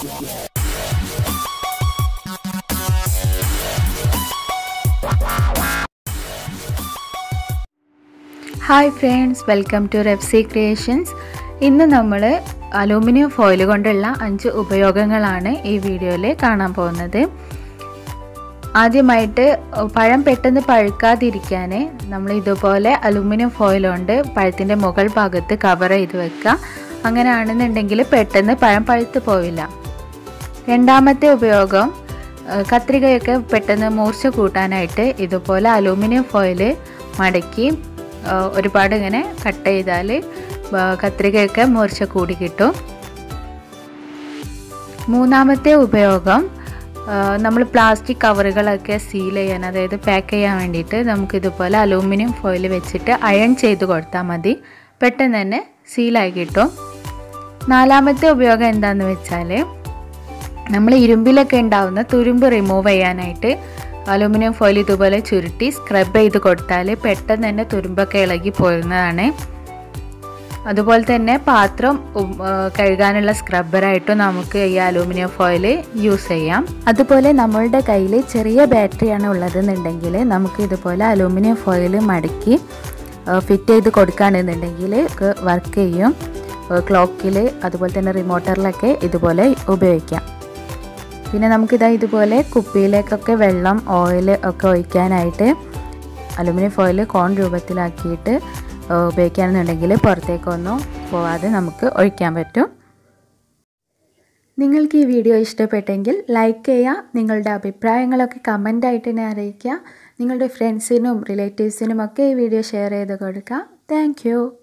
hi friends welcome to Repsi Creations ഇന്ന് നമ്മൾ aluminium foil കൊണ്ടുള്ള അഞ്ച് ഉപയോഗങ്ങളാണ് ഈ വീഡിയോയിൽ കാണാൻ പോകുന്നത് ആദ്യമായിട്ട് പഴം പെട്ടെന്ന് പഴുക്കാതിരിക്കാൻ നമ്മൾ ഇതുപോലെ അലൂമിനിയം ഫോയിൽ കൊണ്ട് പഴത്തിൻ്റെ മുകൾ ഭാഗത്ത് കവർ ചെയ്ത് വെക്കുക അങ്ങനെയാണെന്നുണ്ടെങ്കിൽ പെട്ടെന്ന് പഴം പഴുത്ത് പോവില്ല രണ്ടാമത്തെ ഉപയോഗം കത്രികയൊക്കെ പെട്ടെന്ന് മൂർച്ച കൂട്ടാനായിട്ട് ഇതുപോലെ അലൂമിനിയം ഫോയിൽ മടക്കി ഒരുപാട് ഇങ്ങനെ കട്ട് ചെയ്താൽ കത്രികയൊക്കെ മൂർച്ച കൂടി കിട്ടും മൂന്നാമത്തെ ഉപയോഗം നമ്മൾ പ്ലാസ്റ്റിക് കവറുകളൊക്കെ സീൽ ചെയ്യാൻ അതായത് പാക്ക് ചെയ്യാൻ വേണ്ടിയിട്ട് നമുക്ക് ഇതുപോലെ അലൂമിനിയം ഫോയിൽ വെച്ചിട്ട് അയൺ ചെയ്ത് കൊടുത്താൽ മതി പെട്ടെന്ന് തന്നെ സീലായി കിട്ടും നാലാമത്തെ ഉപയോഗം എന്താണെന്ന് വെച്ചാൽ നമ്മൾ ഇരുമ്പിലൊക്കെ ഉണ്ടാവുന്ന തുരുമ്പ് റിമൂവ് ചെയ്യാനായിട്ട് അലൂമിനിയം ഫോയിൽ ഇതുപോലെ ചുരുട്ടി സ്ക്രബ് ചെയ്ത് കൊടുത്താൽ പെട്ടെന്ന് തന്നെ തുരുമ്പൊക്കെ ഇളകി പോരുന്നതാണ് അതുപോലെ തന്നെ പാത്രം കഴുകാനുള്ള സ്ക്രബ്ബറായിട്ടും നമുക്ക് ഈ അലൂമിനിയം ഫോയിൽ യൂസ് ചെയ്യാം അതുപോലെ നമ്മളുടെ കയ്യിൽ ചെറിയ ബാറ്ററിയാണ് ഉള്ളതെന്നുണ്ടെങ്കിൽ നമുക്ക് ഇതുപോലെ അലൂമിനിയം ഫോയിൽ മടക്കി ഫിറ്റ് ചെയ്ത് കൊടുക്കുകയാണെന്നുണ്ടെങ്കിൽ വർക്ക് ചെയ്യും ക്ലോക്കിൽ അതുപോലെ തന്നെ റിമോട്ടറിലൊക്കെ ഇതുപോലെ ഉപയോഗിക്കാം പിന്നെ നമുക്കിതാ ഇതുപോലെ കുപ്പിയിലേക്കൊക്കെ വെള്ളം ഓയിൽ ഒക്കെ ഒഴിക്കാനായിട്ട് അലുമിനിയം ഫോയിൽ കോൺ രൂപത്തിലാക്കിയിട്ട് ഉപയോഗിക്കുകയാണെന്നുണ്ടെങ്കിൽ പുറത്തേക്കൊന്നും പോവാതെ നമുക്ക് ഒഴിക്കാൻ പറ്റും നിങ്ങൾക്ക് ഈ വീഡിയോ ഇഷ്ടപ്പെട്ടെങ്കിൽ ലൈക്ക് ചെയ്യുക നിങ്ങളുടെ അഭിപ്രായങ്ങളൊക്കെ കമൻ്റായിട്ട് തന്നെ അറിയിക്കുക നിങ്ങളുടെ ഫ്രണ്ട്സിനും റിലേറ്റീവ്സിനും ഒക്കെ ഈ വീഡിയോ ഷെയർ ചെയ്ത് കൊടുക്കുക താങ്ക്